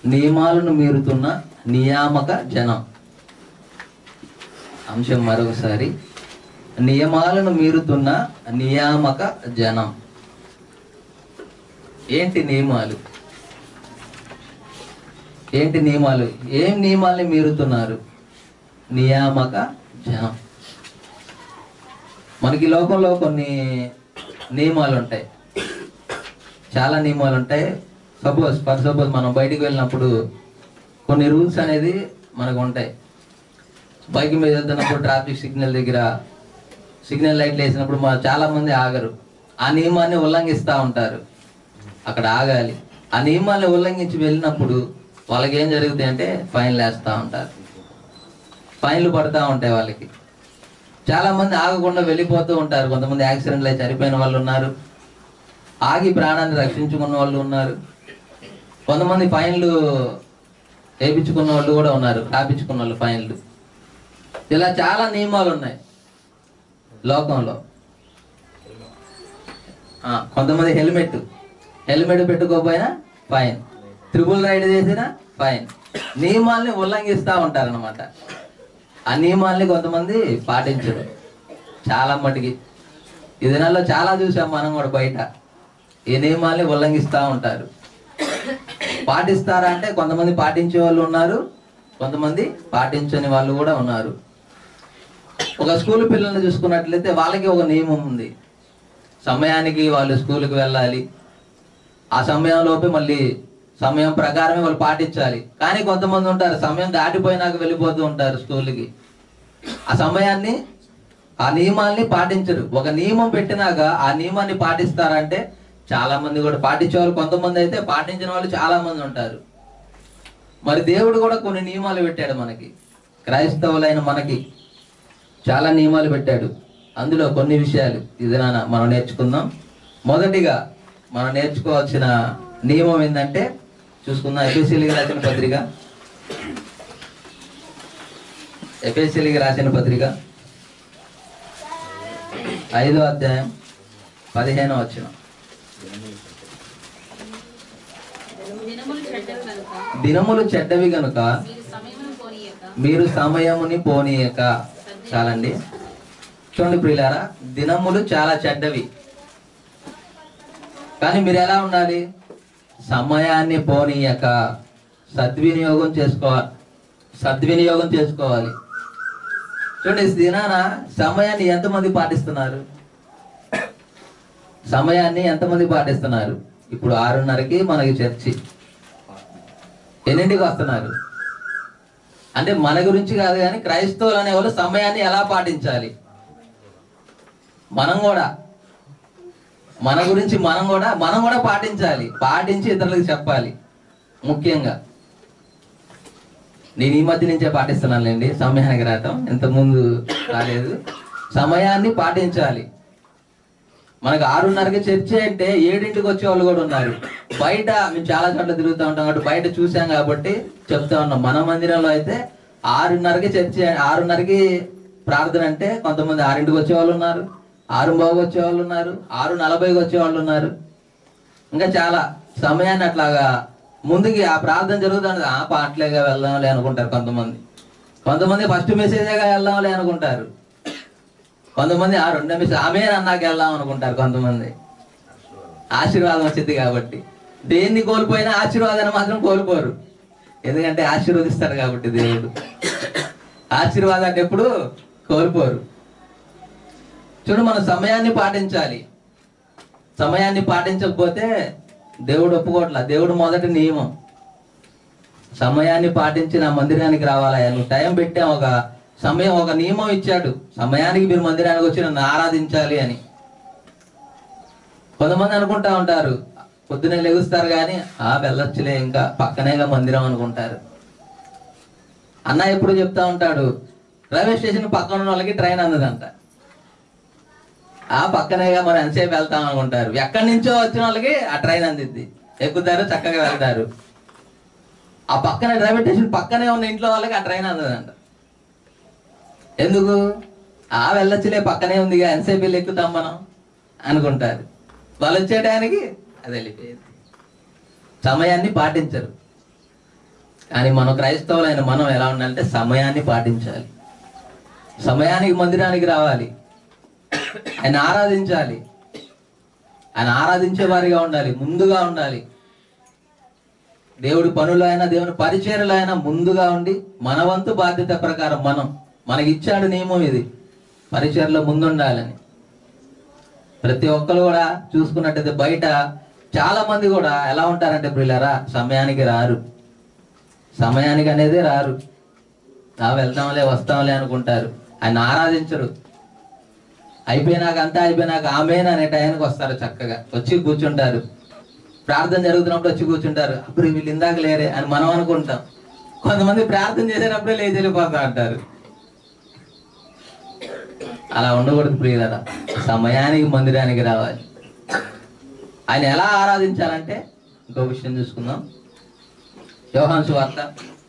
నియమాలను మీరుతున్న నియామక జనం అంశం మరొకసారి నియమాలను మీరుతున్న నియామక జనం ఏంటి నియమాలు ఏంటి నియమాలు ఏం నియమాల్ని మీరుతున్నారు నియామక జనం మనకి ఈ లోకంలో కొన్ని నియమాలు ఉంటాయి చాలా నియమాలు ఉంటాయి సపోజ్ ఫర్ సపోజ్ మనం బయటికి వెళ్ళినప్పుడు కొన్ని రూల్స్ అనేది మనకు ఉంటాయి బైక్ మీద వెళ్తున్నప్పుడు ట్రాఫిక్ సిగ్నల్ దగ్గర సిగ్నల్ లైట్లు వేసినప్పుడు మా చాలా మంది ఆగరు ఆ నియమాన్ని ఉల్లంఘిస్తూ ఉంటారు అక్కడ ఆగాలి ఆ నియమాన్ని ఉల్లంఘించి వెళ్ళినప్పుడు వాళ్ళకి ఏం జరుగుతాయి అంటే ఫైన్లు వేస్తూ ఉంటారు ఫైన్లు పడతా ఉంటాయి వాళ్ళకి చాలా మంది ఆగకుండా వెళ్ళిపోతూ ఉంటారు కొంతమంది యాక్సిడెంట్లు అయి చనిపోయిన వాళ్ళు ఉన్నారు ఆగి ప్రాణాన్ని రక్షించుకున్న వాళ్ళు ఉన్నారు కొంతమంది ఫైన్లు వేయించుకున్న వాళ్ళు కూడా ఉన్నారు రాపించుకున్న వాళ్ళు ఫైన్లు ఇలా చాలా నియమాలు ఉన్నాయి లోకంలో ఆ, కొంతమంది హెల్మెట్ హెల్మెట్ పెట్టుకోకపోయినా ఫైన్ త్రిబుల్ రైడ్ చేసినా ఫైన్ నియమాల్ని ఉల్లంఘిస్తూ ఉంటారన్నమాట ఆ నియమాల్ని కొంతమంది పాటించరు చాలా మటుకి ఈ దినాల్లో చాలా చూసాం మనం కూడా బయట ఈ నియమాల్ని ఉల్లంఘిస్తూ ఉంటారు పాటిస్తారా అంటే కొంతమంది పాటించే వాళ్ళు ఉన్నారు కొంతమంది పాటించని వాళ్ళు కూడా ఉన్నారు ఒక స్కూల్ పిల్లల్ని చూసుకున్నట్లయితే వాళ్ళకి ఒక నియమం ఉంది సమయానికి వాళ్ళు స్కూల్కి వెళ్ళాలి ఆ సమయంలోపే మళ్ళీ సమయం ప్రకారమే వాళ్ళు పాటించాలి కానీ కొంతమంది ఉంటారు సమయం దాటిపోయినాక వెళ్ళిపోతూ ఉంటారు స్కూల్కి ఆ సమయాన్ని ఆ నియమాల్ని పాటించరు ఒక నియమం పెట్టినాక ఆ నియమాన్ని పాటిస్తారంటే చాలా మంది కూడా పాటించే వాళ్ళు కొంతమంది అయితే పాటించిన వాళ్ళు చాలా మంది ఉంటారు మరి దేవుడు కూడా కొన్ని నియమాలు పెట్టాడు మనకి క్రైస్తవులైన మనకి చాలా నియమాలు పెట్టాడు అందులో కొన్ని విషయాలు ఇది నాన్న మనం నేర్చుకుందాం మొదటిగా మనం నేర్చుకోవాల్సిన నియమం ఏంటంటే చూసుకుందాం ఎఫ్ఎస్సీలకి రాసిన పత్రిక ఎఫ్ఎస్సీలకి రాసిన పత్రిక ఐదో అధ్యాయం పదిహేనో వచ్చిన దినములు చెడ్డవి కనుక దినములు చెడ్డవి గనుక మీరు సమయమును పోనీయక మీరు సమయముని పోనీయక చాలండి చూడండి ప్రియులారా దినములు చాలా చెడ్డవి కానీ మీరు ఎలా ఉండాలి సమయాన్ని పోనీయక సద్వినియోగం చేసుకోవాలి సద్వినియోగం చేసుకోవాలి చూడండి ఈ దినాన సమయాన్ని ఎంతమంది పాటిస్తున్నారు సమయాన్ని ఎంతమంది పాటిస్తున్నారు ఇప్పుడు ఆరున్నరకి మనకి చర్చి ఎన్నింటికి వస్తున్నారు అంటే మన గురించి కాదు కానీ క్రైస్తవులు అనేవాళ్ళు సమయాన్ని ఎలా పాటించాలి మనం కూడా మన గురించి మనం కూడా మనం కూడా పాటించాలి పాటించి ఇతరులకు చెప్పాలి ముఖ్యంగా నేను ఈ మధ్య నుంచే పాటిస్తున్నానులేండి సమయానికి రావటం ఇంతకుముందు రాలేదు సమయాన్ని పాటించాలి మనకు ఆరున్నరకి చర్చ అంటే ఏడింటికి వచ్చే వాళ్ళు కూడా ఉన్నారు బయట మేము చాలా చోట్ల తిరుగుతూ ఉంటాం కాబట్టి బయట చూసాం కాబట్టి చెప్తా ఉన్నాం మన మందిరంలో అయితే ఆరున్నరకి చర్చ ఆరున్నరకి ప్రార్థన అంటే కొంతమంది ఆరింటికి వచ్చే వాళ్ళు ఉన్నారు ఆరు బాగుకి వచ్చే వాళ్ళు ఉన్నారు ఆరు నలభైకి వచ్చే వాళ్ళు ఉన్నారు ఇంకా చాలా సమయాన్ని అట్లాగా ముందుకి ఆ ప్రార్థన జరుగుతుంది ఆ పాటలేగా వెళ్దాంలే అనుకుంటారు కొంతమంది కొంతమంది ఫస్ట్ మెసేజేగా వెళ్దాంలే అనుకుంటారు కొంతమంది ఆ రెండో మెసేజ్ ఆమె అన్నాక వెళ్దాం అనుకుంటారు కొంతమంది ఆశీర్వాదం వచ్చింది కాబట్టి దేన్ని కోల్పోయినా ఆశీర్వాదాన్ని మాత్రం కోల్పోరు ఎందుకంటే ఆశీర్వదిస్తాడు కాబట్టి దేవుడు ఆశీర్వాదాన్ని ఎప్పుడు కోల్పోరు చూడు మన సమయాన్ని పాటించాలి సమయాన్ని పాటించకపోతే దేవుడు ఒప్పుకోవట్లా దేవుడు మొదటి నియమం సమయాన్ని పాటించి నా మందిరానికి రావాలా నువ్వు టైం పెట్టాం ఒక సమయం ఒక నియమం ఇచ్చాడు సమయానికి మీరు మందిరానికి వచ్చి నన్ను ఆరాధించాలి అని కొంతమంది అనుకుంటా ఉంటారు పొద్దునే లెగుస్తారు కానీ ఆ వెళ్ళొచ్చులే ఇంకా పక్కనేగా మందిరం అనుకుంటారు అన్న ఎప్పుడు చెప్తా ఉంటాడు రైల్వే స్టేషన్ పక్కన ఉన్న వాళ్ళకి ట్రైన్ అందదంట ఆ పక్కనేగా మనం ఎంతసేపు వెళ్తాం అనుకుంటారు ఎక్కడి నుంచో వచ్చిన వాళ్ళకి ఆ ట్రైన్ అందిద్ది ఎక్కుతారు చక్కగా వెళ్తారు ఆ పక్కన రైల్వే స్టేషన్ పక్కనే ఉన్న ఇంట్లో వాళ్ళకి ఆ ట్రైన్ అందదంట ఎందుకు ఆ వెళ్ళొచ్చులే పక్కనే ఉందిగా ఎంతసేపు వెళ్ళి ఎక్కుతాం మనం అనుకుంటారు వాళ్ళు వచ్చే టయానికి అది వెళ్ళిపోయేది సమయాన్ని పాటించరు కానీ మనం క్రైస్తవులైన మనం ఎలా ఉండాలంటే సమయాన్ని పాటించాలి సమయానికి మందిరానికి రావాలి ఆయన ఆరాధించాలి ఆయన ఆరాధించే వారిగా ఉండాలి ముందుగా ఉండాలి దేవుడి పనులు అయినా దేవుని పరిచర్యలు అయినా ముందుగా ఉండి మన వంతు బాధ్యత ప్రకారం మనం మనకి ఇచ్చాడు నియమం ఇది పరిచర్లో ముందుండాలని ప్రతి ఒక్కరు కూడా చూసుకున్నట్టయితే బయట చాలా మంది కూడా ఎలా ఉంటారంటే ప్రియులారా సమయానికి రారు సమయానికి అనేది రారు ఆ వెళ్తాంలే వస్తాంలే అనుకుంటారు ఆయన ఆరాధించరు అయిపోయినాక అంతా అయిపోయినాక ఆమెన్ అనే టైంకి వస్తారు చక్కగా వచ్చి కూర్చుంటారు ప్రార్థన జరుగుతున్నప్పుడు వచ్చి కూర్చుంటారు అప్పుడు వీళ్ళు ఇందాక లేరే అని మనం అనుకుంటాం కొంతమంది ప్రార్థన చేసేటప్పుడే లేచి వెళ్ళిపోతా అంటారు అలా ఉండకూడదు ప్రియులరా సమయానికి మందిరానికి రావాలి ఆయన ఎలా ఆరాధించాలంటే ఇంకో విషయం చూసుకుందాం యోహాన్ సువార్త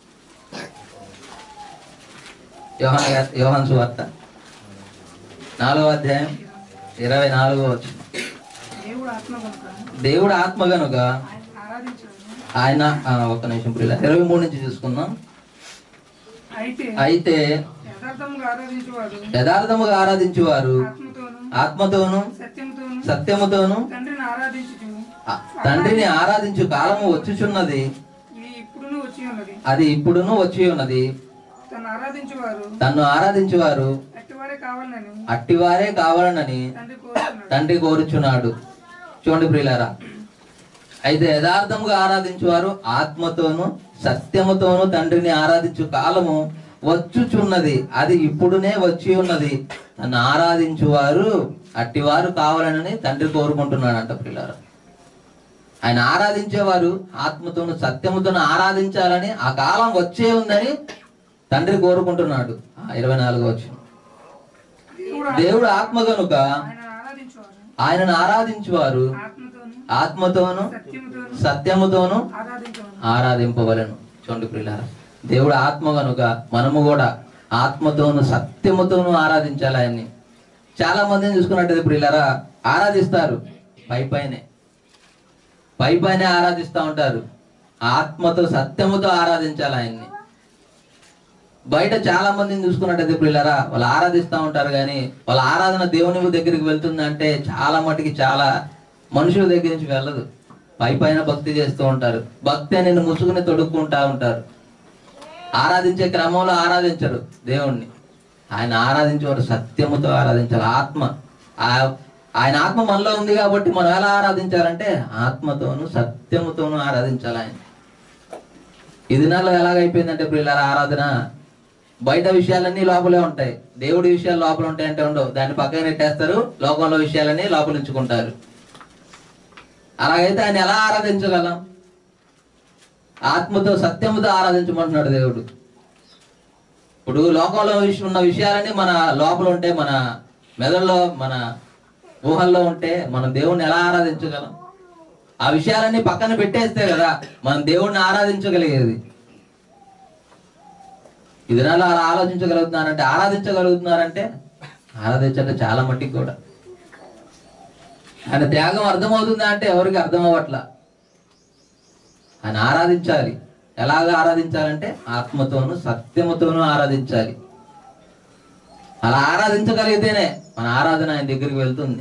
యోహాన్ గారు- యోహాన్ సువార్త నాలుగో అధ్యాయం ఇరవై నాలుగో వచ్చిన దేవుడు ఆత్మ కనుక దేవుడు ఆత్మ గనుక ఆయన ఆరాధించడం ఆయన ఆ, ఒక్క నిమిషం ప్రియుల ఇరవై మూడు నుంచి చూసుకుందాం అయితే అయితే యథార్థముగా ఆరాధించేవాడు యథార్థముగా ఆరాధించువారు ఆత్మతోను ఆత్మతోను సత్యంతోను సత్యముతోను తండ్రిని ఆరాధించుచు ఆ, తండ్రిని ఆరాధించు కాలము వచ్చుచున్నది ఇది ఇప్పుడును వచ్చి ఉన్నది అది ఇప్పుడును వచ్చి ఉన్నది తను ఆరాధించేవారు తన్ను ఆరాధించువారు అట్టివారే కావాలని అట్టివారే కావాలనని తండ్రి కోరుతున్నాడు తండ్రి కోరుచున్నాడు చూడండి ప్రియులారా అయితే యథార్థముగా ఆరాధించువారు ఆత్మతోను సత్యముతోను తండ్రిని ఆరాధించు కాలము వచ్చుచున్నది అది ఇప్పుడునే వచ్చి ఉన్నది తను ఆరాధించువారు అట్టివారు కావాలని తండ్రి కోరుకుంటున్నాడంట ప్రియులారా ఆయన ఆరాధించేవారు ఆత్మతోను సత్యముతోను ఆరాధించాలని ఆ కాలం వచ్చే ఉందని తండ్రి కోరుకుంటున్నాడు ఆ ఇరవై నాలుగో వచ్చిన దేవుడు దేవుడు ఆత్మ కనుక ఆయన ఆరాధించేవారు ఆయనను ఆరాధించువారు ఆత్మతోను ఆత్మతోను సత్యముతోను సత్యముతోను ఆరాధించేవారు ఆరాధింపవలను చూడండి ప్రియులారా దేవుడు ఆత్మ కనుక మనము కూడా ఆత్మతోను సత్యముతోను ఆరాధించాలి ఆయన్ని చాలా మందిని చూసుకున్నట్టయితే ప్రియులారా ఆరాధిస్తారు పై పైనే పై పైనే ఆరాధిస్తూ ఉంటారు ఆత్మతో సత్యముతో ఆరాధించాలి ఆయన్ని బయట చాలా మందిని చూసుకున్నట్టయితే పిల్లరా వాళ్ళు ఆరాధిస్తూ ఉంటారు కానీ వాళ్ళ ఆరాధన దేవుని దగ్గరికి వెళ్తుందంటే చాలా మటుకి చాలా మనుషుల దగ్గర నుంచి వెళ్ళదు పై పైన భక్తి చేస్తూ ఉంటారు భక్తి అని ముసుగుని తొడుక్కుంటా ఉంటారు ఆరాధించే క్రమంలో ఆరాధించరు దేవుణ్ణి ఆయన ఆరాధించేవారు సత్యముతో ఆరాధించాలి ఆత్మ ఆ- ఆయన ఆత్మ మనలో ఉంది కాబట్టి మనం ఎలా ఆరాధించాలంటే ఆత్మతోను సత్యముతోను ఆరాధించాలి ఆయన ఈ దినాల్లో ఎలాగైపోయిందంటే ప్రియులారా ఆరాధన బయట విషయాలన్నీ లోపలే ఉంటాయి దేవుడి విషయాలు లోపల ఉంటాయి అంటే ఉండవు దాన్ని పక్కన నెట్టేస్తారు లోకంలో విషయాలన్నీ లోపల ఉంచుకుంటారు అలాగైతే ఆయన ఎలా ఆరాధించగలం ఆత్మతో సత్యముతో ఆరాధించమంటున్నాడు దేవుడు ఇప్పుడు లోకంలో విష- ఉన్న విషయాలన్నీ మన లోపల ఉంటే మన మెదడులో మన ఊహల్లో ఉంటే మనం దేవుణ్ణి ఎలా ఆరాధించగలం ఆ విషయాలన్నీ పక్కన పెట్టేస్తే కదా మనం దేవుణ్ణి ఆరాధించగలిగేది ఈ దినాల్లో అలా ఆలోచించగలుగుతున్నారంటే ఆరాధించగలుగుతున్నారంటే ఆరాధించండి చాలా మట్టికి కూడా ఆయన త్యాగం అర్థమవుతుందా అంటే ఎవరికి అర్థం అవ్వట్లా ఆయన ఆరాధించాలి ఎలాగ ఆరాధించాలంటే ఆత్మతోను సత్యముతోనూ ఆరాధించాలి అలా ఆరాధించగలిగితేనే మన ఆరాధన ఆయన దగ్గరికి వెళ్తుంది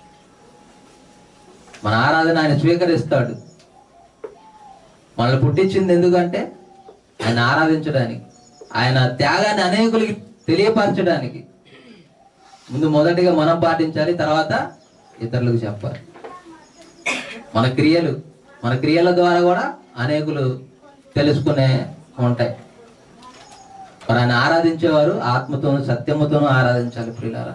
మన ఆరాధన ఆయన స్వీకరిస్తాడు మనల్ని పుట్టించింది ఎందుకంటే ఆయన ఆరాధించడానికి ఆయన త్యాగాన్ని అనేకులకి తెలియపరచడానికి ముందు మొదటిగా మనం పాటించాలి తర్వాత ఇతరులకు చెప్పాలి మన క్రియలు మన క్రియల ద్వారా కూడా అనేకులు తెలుసుకునే ఉంటాయి మరి ఆయన ఆరాధించేవారు ఆత్మతోను సత్యముతోనూ ఆరాధించాలి ప్రియులారా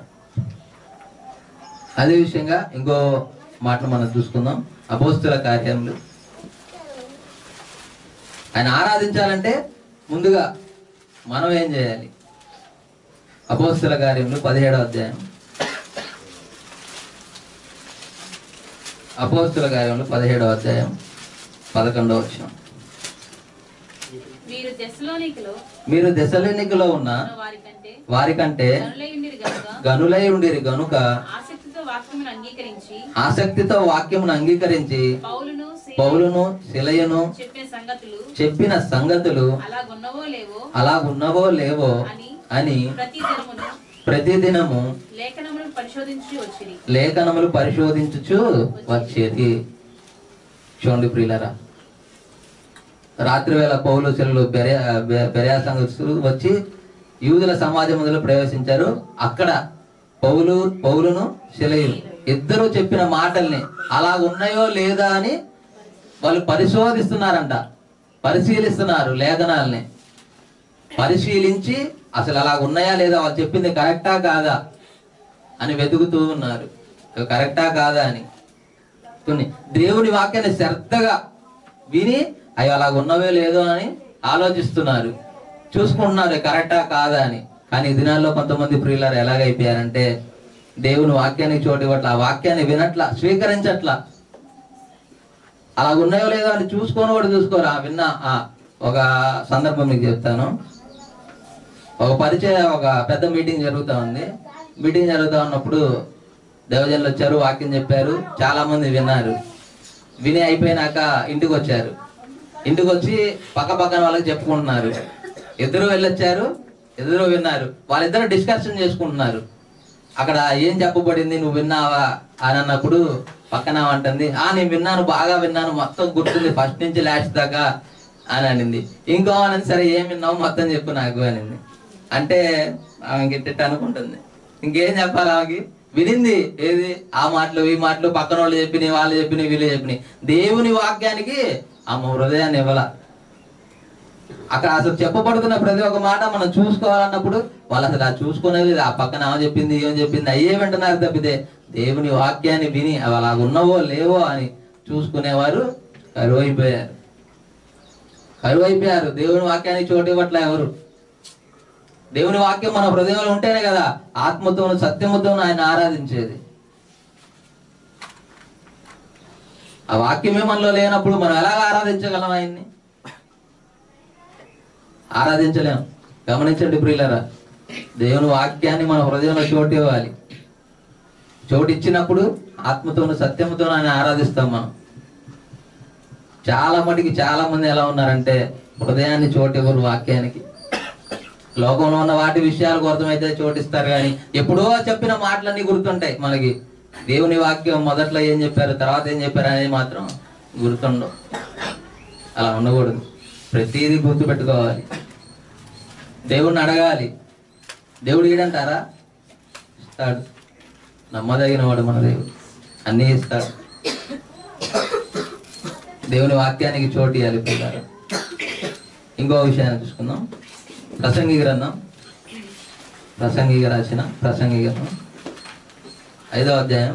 అదే విషయంగా ఇంకో మాటను మనం చూసుకుందాం అపోస్తుల కార్యములు ఆయన ఆరాధించాలంటే ముందుగా మనం ఏం చేయాలి అపోస్తుల కార్యములు పదిహేడవ అధ్యాయం అపోస్తుల కార్యములు పదిహేడవ అధ్యాయం పదకొండవ వచ్చిన మీరు దశలోనికలో మీరు దశలెన్నికలో ఉన్న ఉన్న వారికంటే వారికంటే గనులయుండిరి గనుక గనులై ఉండిరి గనుక ఆసక్తితో వాక్యమును అంగీకరించి ఆసక్తితో వాక్యమును అంగీకరించి పౌలును పౌలును శిలయును చెప్పిన సంగతులు చెప్పిన సంగతులు అలాగున్నవో లేవో అలాగున్నవో లేవో అని అని ప్రతి దినమును ప్రతిదినము లేఖనములను పరిశోధించి వచ్చిరి లేఖనములు పరిశోధించుచు వచ్చేది చూడండి ప్రియులరా రాత్రి వేళ పౌలు శిలలు బెరియా సంఘస్థులు వచ్చి యూదుల సమాజంలో ప్రవేశించారు అక్కడ పౌలు పౌలును శిలయులు ఇద్దరు చెప్పిన మాటల్ని అలా ఉన్నాయో లేదా అని వాళ్ళు పరిశోధిస్తున్నారంట పరిశీలిస్తున్నారు లేఖనాల్ని పరిశీలించి అసలు అలా ఉన్నాయా లేదా వాళ్ళు చెప్పింది కరెక్టా కాదా అని వెతుకుతూ ఉన్నారు ఇవి కరెక్టా కాదా అని కొన్ని దేవుని వాక్యాన్ని శ్రద్ధగా విని అవి అలా ఉన్నవే లేదో అని ఆలోచిస్తున్నారు చూసుకుంటున్నారు ఇవి కరెక్టా కాదా అని కానీ ఈ దినాల్లో కొంతమంది ప్రియులారు ఎలాగైపోయారంటే దేవుని వాక్యానికి చోటు ఇవ్వట్ల ఆ వాక్యాన్ని వినట్ల స్వీకరించట్లా అలా ఉన్నాయో లేదో అని చూసుకొని కూడా చూసుకోరు ఆ విన్నా ఆ, ఒక సందర్భం మీకు చెప్తాను ఒక పరిచయ ఒక పెద్ద మీటింగ్ జరుగుతా ఉంది మీటింగ్ జరుగుతా ఉన్నప్పుడు దేవజనులు వచ్చారు వాక్యం చెప్పారు చాలా మంది విన్నారు విని అయిపోయినాక ఇంటికి వచ్చారు ఇంటికి వచ్చి పక్క పక్కన వాళ్ళకి చెప్పుకుంటున్నారు ఇద్దరు వెళ్ళొచ్చారు ఇద్దరు విన్నారు వాళ్ళిద్దరు డిస్కషన్ చేసుకుంటున్నారు అక్కడ ఏం చెప్పబడింది నువ్వు విన్నావా అని అన్నప్పుడు పక్కన అంటుంది ఆ నేను విన్నాను బాగా విన్నాను మొత్తం గుర్తుంది ఫస్ట్ నుంచి లాస్ట్ దాకా అని అనింది ఇంకో అని సరే ఏం విన్నావు మొత్తం చెప్పు నాకు అనింది అంటే ఆమె గిట్ట అనుకుంటుంది ఇంకేం చెప్పాలి ఆమెకి వినింది ఏది ఆ మాటలు ఈ మాటలు పక్కన వాళ్ళు చెప్పినాయి వాళ్ళు చెప్పినాయి వీళ్ళు చెప్పినాయి దేవుని వాక్యానికి ఆమె హృదయాన్ని ఇవ్వాల అక్కడ అసలు చెప్పబడుతున్న ప్రతి ఒక్క మాట మనం చూసుకోవాలన్నప్పుడు వాళ్ళు అసలు ఆ చూసుకునేది ఆ పక్కన ఆమె చెప్పింది ఏం చెప్పింది అయ్యే వింటున్నారు తప్పితే దేవుని వాక్యాన్ని విని అవి అలా ఉన్నవో లేవో అని చూసుకునేవారు కరువైపోయారు కరువైపోయారు దేవుని వాక్యానికి చోటు ఇవ్వట్లే ఎవరు దేవుని వాక్యం మన హృదయంలో ఉంటేనే కదా ఆత్మతోను సత్యముతోను ఆయన ఆరాధించేది ఆ వాక్యమే మనలో లేనప్పుడు మనం ఎలాగ ఆరాధించగలం ఆయన్ని ఆరాధించలేం గమనించండి ప్రియులరా దేవుని వాక్యాన్ని మన హృదయంలో చోటు ఇవ్వాలి చోటు ఇచ్చినప్పుడు ఆత్మతోను సత్యముతోను ఆయన ఆరాధిస్తాం మనం చాలా మటుకి చాలా మంది ఎలా ఉన్నారంటే హృదయాన్ని చోటు ఇవ్వరు వాక్యానికి లోకంలో ఉన్న వాటి విషయాల కోసమైతే చోటిస్తారు కానీ ఎప్పుడో చెప్పిన మాటలన్నీ గుర్తుంటాయి మనకి దేవుని వాక్యం మొదట్లో ఏం చెప్పారు తర్వాత ఏం చెప్పారు అనేది మాత్రం గుర్తుండవు అలా ఉండకూడదు ప్రతిదీ గుర్తు పెట్టుకోవాలి దేవుణ్ణి అడగాలి దేవుడు ఈడంటారా ఇస్తాడు నమ్మదగిన వాడు మన దేవుడు అన్నీ ఇస్తాడు దేవుని వాక్యానికి చోటు ఇవ్వాలి పిల్లలు ఇంకో విషయాన్ని చూసుకుందాం ప్రసంగి గ్రంథం ప్రసంగిగా రాసిన ప్రసంగి గ్రంథం ఐదో అధ్యాయం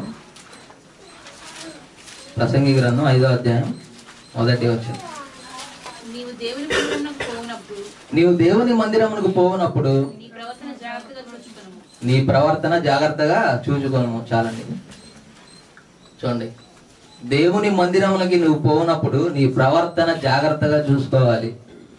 ప్రసంగి గ్రంథం ఐదో అధ్యాయం మొదటి వచ్చింది నీవు దేవుని మందిరమునకు పోవునప్పుడు నీవు దేవుని మందిరమునకు పోవునప్పుడు నీ ప్రవర్తన జాగ్రత్తగా చూచుకొనుము నీ ప్రవర్తన జాగ్రత్తగా చూచుకోను చాలండి చూడండి దేవుని మందిరములకి నువ్వు పోనప్పుడు నీ ప్రవర్తన జాగ్రత్తగా చూసుకోవాలి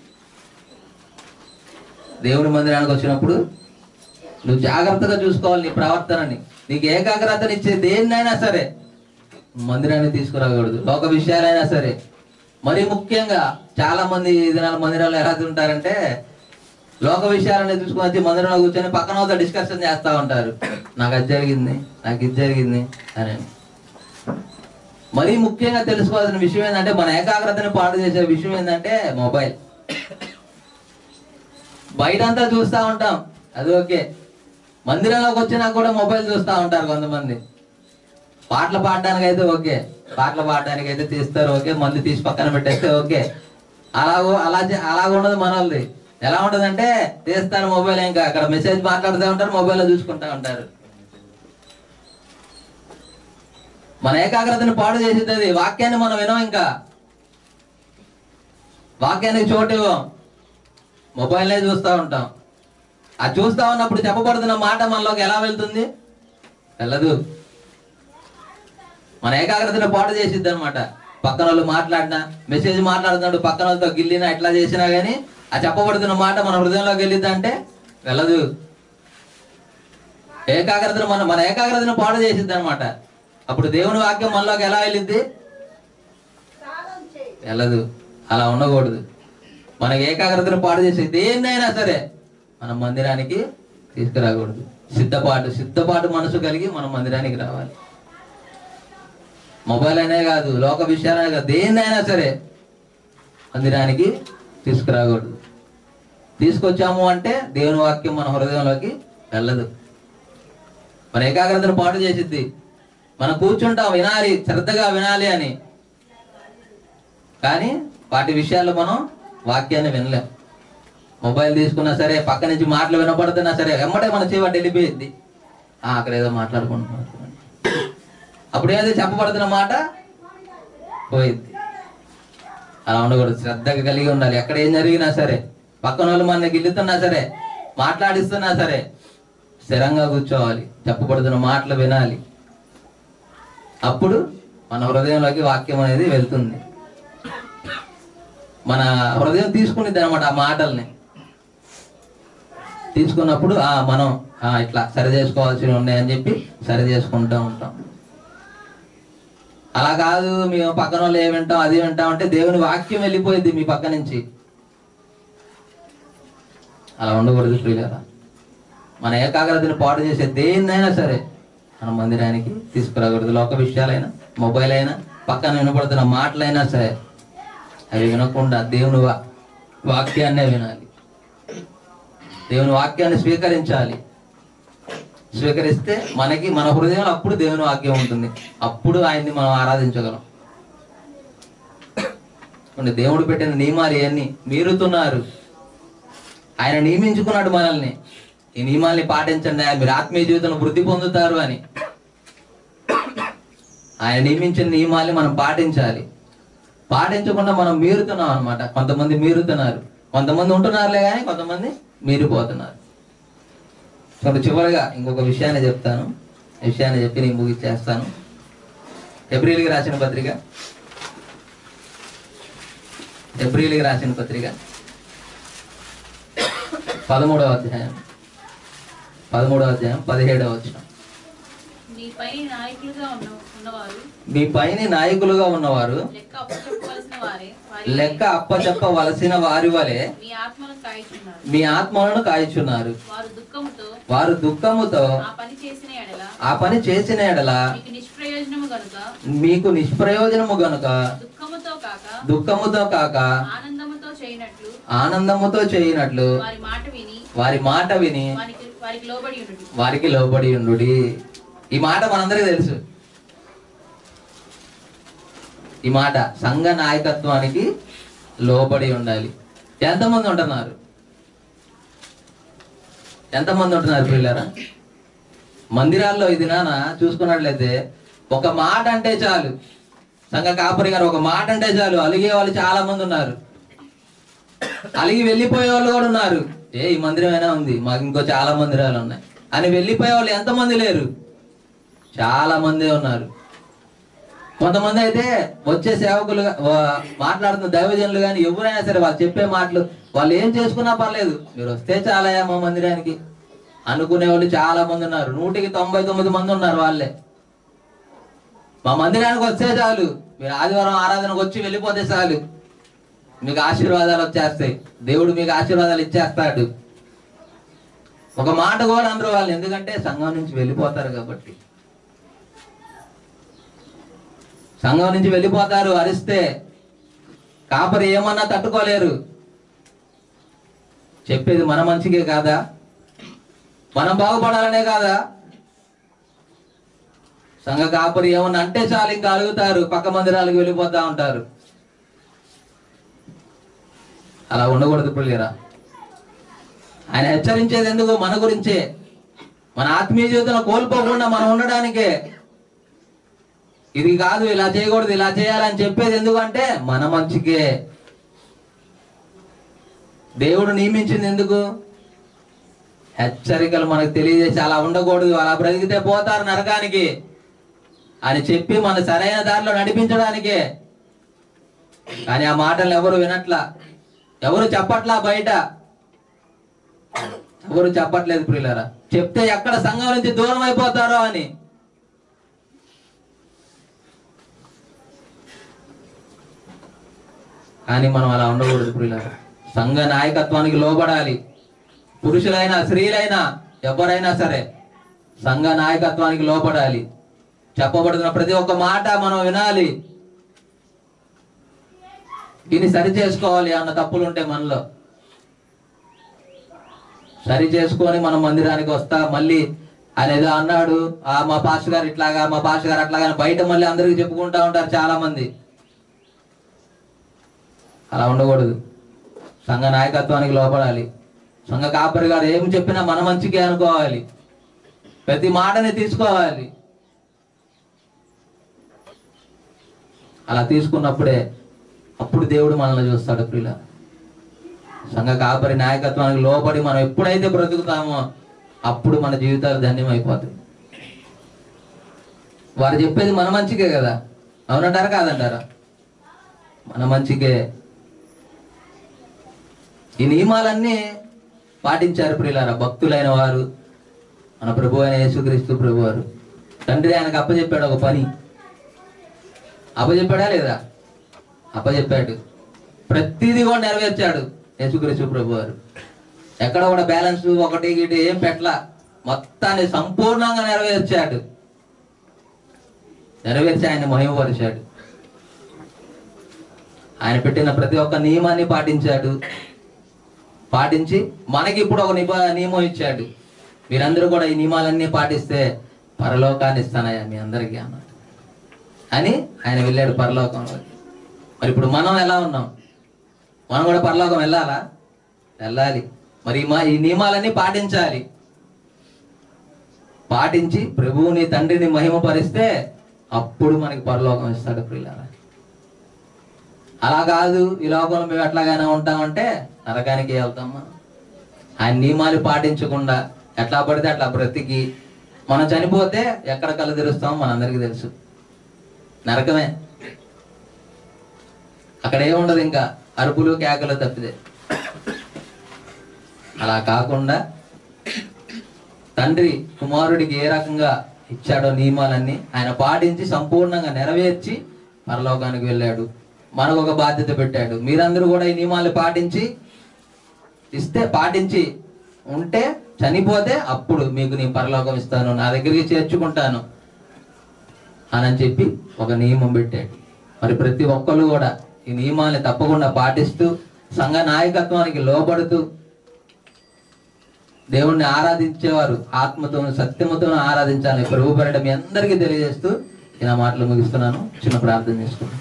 దేవుని మందిరానికి వచ్చినప్పుడు నువ్వు జాగ్రత్తగా చూసుకోవాలి నీ ప్రవర్తనని నీకు ఏకాగ్రతనిచ్చే దేన్నైనా సరే మందిరాన్ని తీసుకురాకూడదు లోక విషయాలైనా సరే మరి ముఖ్యంగా చాలా మంది ఈ దినాల మందిరాల్లో ఎలా ఉంటారంటే లోక విషయాలని తీసుకుని వచ్చి మందిరంలో కూర్చొని పక్కన వాళ్ళతో డిస్కషన్ చేస్తా ఉంటారు నాకు అది జరిగింది నాకు ఇది జరిగింది అని మరీ ముఖ్యంగా తెలుసుకోవాల్సిన విషయం ఏంటంటే మన ఏకాగ్రతని పాడు చేసే విషయం ఏంటంటే మొబైల్ బయటంతా చూస్తా ఉంటాం అది ఓకే మందిరంలోకి వచ్చినా కూడా మొబైల్ చూస్తా ఉంటారు కొంతమంది పాటలు పాడడానికి అయితే ఓకే పాటలు పాడడానికి అయితే తీస్తారు ఓకే మందు తీసి పక్కన పెట్టేస్తే ఓకే అలా అలా చే- అలాగ ఉండదు మన వాళ్ళది ఎలా ఉంటదంటే తీస్తారు మొబైల్ ఇంకా అక్కడ మెసేజ్ మాట్లాడుతూ ఉంటారు మొబైల్లో చూసుకుంటా ఉంటారు మన ఏకాగ్రతని పాడు చేసేది అది వాక్యాన్ని మనం వినం ఇంకా వాక్యానికి చోటు ఇవ్వం మొబైల్నే చూస్తూ ఉంటాం అది చూస్తా ఉన్నప్పుడు చెప్పబడుతున్న మాట మనలోకి ఎలా వెళ్తుంది వెళ్ళదు మన ఏకాగ్రతను పాటు చేసిద్ది అనమాట పక్కన వాళ్ళు మాట్లాడినా మెసేజ్ మాట్లాడుతున్నాడు పక్కన వాళ్ళతో గిల్లినా ఎట్లా చేసినా గానీ ఆ చెప్పబడుతున్న మాట మన హృదయంలోకి వెళ్ళిద్ది అంటే వెళ్ళదు ఏకాగ్రతను మన మన ఏకాగ్రతను పాడు చేసిద్ది అనమాట అప్పుడు దేవుని వాక్యం మనలోకి ఎలా వెళ్ళిద్ది వెళ్ళదు అలా ఉండకూడదు మనకి ఏకాగ్రతను పాడు చేసే దేన్నైనా సరే మన మందిరానికి తీసుకురాకూడదు సిద్ధపాటు సిద్ధపాటు మనసు కలిగి మనం మందిరానికి రావాలి మొబైల్ అనే కాదు లోక విషయాలనే కాదు దేన్నైనా సరే మందిరానికి తీసుకురాకూడదు తీసుకొచ్చాము అంటే దేవుని వాక్యం మన హృదయంలోకి వెళ్ళదు మన ఏకాగ్రతను పాటు చేసిద్ది మనం కూర్చుంటాం వినాలి శ్రద్ధగా వినాలి అని కానీ వాటి విషయాల్లో మనం వాక్యాన్ని వినలేం మొబైల్ తీసుకున్నా సరే పక్క నుంచి మాటలు వినపడుతున్నా సరే వెంబడే మన చెవి అటు వెళ్ళిపోయింది ఆ, అక్కడ ఏదో మాట్లాడుకుంటున్నాం అప్పుడు ఏదో చెప్పబడుతున్న మాట పోయింది అలా ఉండకూడదు శ్రద్ధగా కలిగి ఉండాలి ఎక్కడ ఏం జరిగినా సరే పక్కన వాళ్ళు మన గిల్లుతున్నా సరే మాట్లాడిస్తున్నా సరే స్థిరంగా కూర్చోవాలి చెప్పబడుతున్న మాటలు వినాలి అప్పుడు మన హృదయంలోకి వాక్యం అనేది వెళ్తుంది మన హృదయం తీసుకునేది అనమాట ఆ మాటల్ని తీసుకున్నప్పుడు ఆ మనం ఆ ఇట్లా సరి చేసుకోవాల్సినవి ఉన్నాయని చెప్పి సరి చేసుకుంటూ ఉంటాం అలా కాదు మేము పక్కన వాళ్ళు ఏమి వింటాం అది వింటాం అంటే దేవుని వాక్యం వెళ్ళిపోయింది మీ పక్క నుంచి అలా ఉండకూడదు ప్రియులారా మన ఏకాగ్రతని పాడు చేసే దేన్నైనా సరే మన మందిరానికి తీసుకురాకూడదు లోక విషయాలైనా మొబైల్ అయినా పక్కన వినపడుతున్న మాటలైనా సరే అవి వినకుండా దేవుని వా- వాక్యాన్నే వినాలి దేవుని వాక్యాన్ని స్వీకరించాలి స్వీకరిస్తే మనకి మన హృదయంలో అప్పుడు దేవుని వాక్యం ఉంటుంది అప్పుడు ఆయన్ని మనం ఆరాధించగలం కొన్ని దేవుడు పెట్టిన నియమాలు ఇవన్నీ మీరుతున్నారు ఆయన నియమించుకున్నాడు మనల్ని ఈ నియమాల్ని పాటించండి మీరు ఆత్మీయ జీవితంలో వృద్ధి పొందుతారు అని ఆయన నియమించిన నియమాల్ని మనం పాటించాలి పాటించకుండా మనం మీరుతున్నాం అన్నమాట కొంతమంది మీరుతున్నారు కొంతమంది ఉంటున్నారులే కానీ కొంతమంది మీరిపోతున్నారు చూడండి చివరిగా ఇంకొక విషయాన్ని చెప్తాను ఈ విషయాన్ని చెప్పి నేను ముగిచ్చేస్తాను ఏప్రిల్కి రాసిన పత్రిక ఏప్రిల్కి రాసిన పత్రిక పదమూడవ అధ్యాయం పదమూడవ అధ్యాయం పదిహేడవ వచ్చిన మీ పై నాయకులుగా ఉన్న ఉన్నవారు మీ పైన నాయకులుగా ఉన్నవారు లెక్క అప్పచెప్పవలసిన వారే వారి లెక్క అప్పచెప్పవలసిన వారి వలె మీ ఆత్మలను కాయిచున్నారు మీ ఆత్మలను కాయిచున్నారు వారు దుఃఖముతో వారు దుఃఖముతో ఆ పని చేసిన ఎడల ఆ పని చేసిన ఎడల మీకు నిష్ప్రయోజనము గనుక మీకు నిష్ప్రయోజనము గనుక దుఃఖముతో కాక దుఃఖముతో కాక ఆనందముతో చేయనట్లు ఆనందముతో చేయనట్లు వారి మాట విని వారి మాట విని వారికి వారికి లోబడి ఉండు వారికి లోబడి ఉండు ఈ మాట మనందరికీ తెలుసు ఈ మాట సంఘ నాయకత్వానికి లోబడి ఉండాలి ఎంతమంది ఉంటున్నారు ఎంతమంది ఉంటున్నారు పిల్లరా మందిరాల్లో ఇది నాన్న చూసుకున్నట్లయితే ఒక మాట అంటే చాలు సంఘ కాపరి గారు ఒక మాట అంటే చాలు అలిగే వాళ్ళు చాలా మంది ఉన్నారు అలిగి వెళ్ళిపోయే వాళ్ళు కూడా ఉన్నారు ఏ ఈ మందిరమైనా ఉంది మాకు ఇంకో చాలా మందిరాలు ఉన్నాయి అని వెళ్ళిపోయే వాళ్ళు ఎంతమంది లేరు చాలా మందే ఉన్నారు కొంతమంది అయితే వచ్చే సేవకులు వా- మాట్లాడుతున్న దైవజనులు కానీ ఎవరైనా సరే వాళ్ళు చెప్పే మాటలు వాళ్ళు ఏం చేసుకున్నా పర్లేదు మీరు వస్తే చాలయా మా మందిరానికి అనుకునే వాళ్ళు చాలా మంది ఉన్నారు నూటికి తొంభై తొమ్మిది మంది ఉన్నారు వాళ్ళే మా మందిరానికి వస్తే చాలు మీరు ఆదివారం ఆరాధనకు వచ్చి వెళ్ళిపోతే చాలు మీకు ఆశీర్వాదాలు వచ్చేస్తాయి దేవుడు మీకు ఆశీర్వాదాలు ఇచ్చేస్తాడు ఒక మాట కూడా అందరూ వాళ్ళు ఎందుకంటే సంఘం నుంచి వెళ్ళిపోతారు కాబట్టి సంఘం నుంచి వెళ్ళిపోతారు అరిస్తే కాపరి ఏమన్నా తట్టుకోలేరు చెప్పేది మన మంచికే కాదా మనం బాగుపడాలనే కాదా సంఘ కాపరి ఏమన్నా అంటే చాలు ఇంకా అడుగుతారు పక్క మందిరాలకు వెళ్ళిపోతా ఉంటారు అలా ఉండకూడదు పిల్లరా ఆయన హెచ్చరించేది ఎందుకు మన గురించే మన ఆత్మీయ జీవితంలో కోల్పోకుండా మనం ఉండడానికే ఇది కాదు ఇలా చేయకూడదు ఇలా చేయాలని చెప్పేది ఎందుకంటే మన మంచికే దేవుడు నియమించింది ఎందుకు హెచ్చరికలు మనకు తెలియజేసి అలా ఉండకూడదు అలా బ్రతికితే పోతారు నరకానికి అని చెప్పి మన సరైన దారిలో నడిపించడానికే కానీ ఆ మాటలు ఎవరు వినట్లా ఎవరు చెప్పట్లా బయట ఎవరు చెప్పట్లేదు ప్రియులరా చెప్తే ఎక్కడ సంఘం నుంచి దూరం అయిపోతారో అని కానీ మనం అలా ఉండకూడదు ప్రియులారా సంఘ నాయకత్వానికి లోబడాలి పురుషులైనా స్త్రీలైనా ఎవరైనా సరే సంఘ నాయకత్వానికి లోపడాలి చెప్పబడుతున్న ప్రతి ఒక్క మాట మనం వినాలి దీన్ని సరి చేసుకోవాలి అన్న తప్పులు ఉంటే మనలో సరి చేసుకొని మనం మందిరానికి వస్తా మళ్ళీ ఆయన ఏదో అన్నాడు ఆ మా పాస్ గారు ఇట్లాగా మా పాస్ గారు అట్లాగా అని బయట మళ్ళీ అందరికి చెప్పుకుంటా ఉంటారు చాలా మంది అలా ఉండకూడదు సంఘ నాయకత్వానికి లోపడాలి సంఘ కాపరి గారు ఏం చెప్పినా మన మంచికే అనుకోవాలి ప్రతి మాటని తీసుకోవాలి అలా తీసుకున్నప్పుడే అప్పుడు దేవుడు మనల్ని చూస్తాడు ప్రియుల సంఘ కాపరి నాయకత్వానికి లోబడి మనం ఎప్పుడైతే బ్రతుకుతామో అప్పుడు మన జీవితాలు ధన్యమైపోతాయి వారు చెప్పేది మన మంచికే కదా అవునంటారా కాదంటారా మన మంచికే ఈ నియమాలన్నీ పాటించారు ప్రియులారా భక్తులైన వారు మన ప్రభు అయిన యేసుక్రీస్తు ప్రభు వారు తండ్రి ఆయనకు అప్పచెప్పాడు ఒక పని అప్పచెప్పాడా లేదా అప్పచెప్పాడు ప్రతిదీ కూడా నెరవేర్చాడు యేసుక్రీస్తు ప్రభు వారు ఎక్కడ కూడా బ్యాలెన్స్ ఒకటి గిటి ఏం పెట్టలా మొత్తాన్ని సంపూర్ణంగా నెరవేర్చాడు నెరవేర్చి ఆయన మహిమపరిచాడు ఆయన పెట్టిన ప్రతి ఒక్క నియమాన్ని పాటించాడు పాటించి మనకి ఇప్పుడు ఒక నిబ నియమం ఇచ్చాడు మీరందరూ కూడా ఈ నియమాలన్నీ పాటిస్తే పరలోకాన్ని ఇస్తానయ్యా మీ అందరికీ అన్నాడు అని ఆయన వెళ్ళాడు పరలోకంలోకి మరి ఇప్పుడు మనం ఎలా ఉన్నాం మనం కూడా పరలోకం వెళ్ళాలా వెళ్ళాలి మరి మా ఈ నియమాలన్నీ పాటించాలి పాటించి ప్రభువుని తండ్రిని మహిమపరిస్తే అప్పుడు మనకి పరలోకం ఇస్తాడు ప్రియులారా అలా కాదు ఈ లోకంలో మేము ఎట్లాగైనా ఉంటామంటే నరకానికి వెళ్తామా ఆయన నియమాలు పాటించకుండా ఎట్లా పడితే అట్లా బ్రతికి మనం చనిపోతే ఎక్కడ కళ్ళు తెరుస్తామో మనందరికీ తెలుసు నరకమే అక్కడ ఏముండదు ఇంకా అరుపులు కేకలు తప్పితే అలా కాకుండా తండ్రి కుమారుడికి ఏ రకంగా ఇచ్చాడో నియమాలన్నీ ఆయన పాటించి సంపూర్ణంగా నెరవేర్చి పరలోకానికి వెళ్ళాడు మనకు ఒక బాధ్యత పెట్టాడు మీరందరూ కూడా ఈ నియమాలు పాటించి ఇస్తే పాటించి ఉంటే చనిపోతే అప్పుడు మీకు నేను పరలోకం ఇస్తాను నా దగ్గరికి చేర్చుకుంటాను అని చెప్పి ఒక నియమం పెట్టాడు మరి ప్రతి ఒక్కరు కూడా ఈ నియమాల్ని తప్పకుండా పాటిస్తూ సంఘ నాయకత్వానికి లోబడుతూ దేవుణ్ణి ఆరాధించేవారు ఆత్మతోను సత్యముతోను ఆరాధించాలని ప్రభు పేరిట మీ అందరికీ తెలియజేస్తూ నేను ఆ మాటలు ముగిస్తున్నాను చిన్న ప్రార్థన చేసుకున్నాను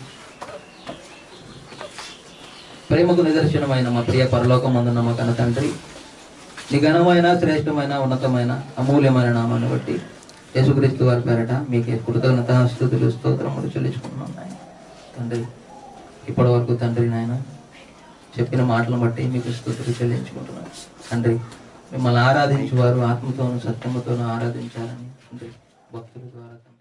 ప్రేమకు నిదర్శనమైన మా ప్రియ పరలోకం అందున్న మా కన్న తండ్రి నీ ఘనమైన శ్రేష్టమైన ఉన్నతమైన అమూల్యమైన నామాన్ని బట్టి యేసుక్రీస్తు వారి పేరట మీకు కృతజ్ఞత స్థుతులు స్తోత్రములు చెల్లించుకుంటున్నాం నాయన తండ్రి ఇప్పటి వరకు తండ్రి నాయన చెప్పిన మాటలను బట్టి మీకు స్థుతులు చెల్లించుకుంటున్నాను తండ్రి మిమ్మల్ని ఆరాధించేవారు ఆత్మతోనూ సత్యముతోనూ ఆరాధించాలని తండ్రి భక్తుల ద్వారా తండ్రి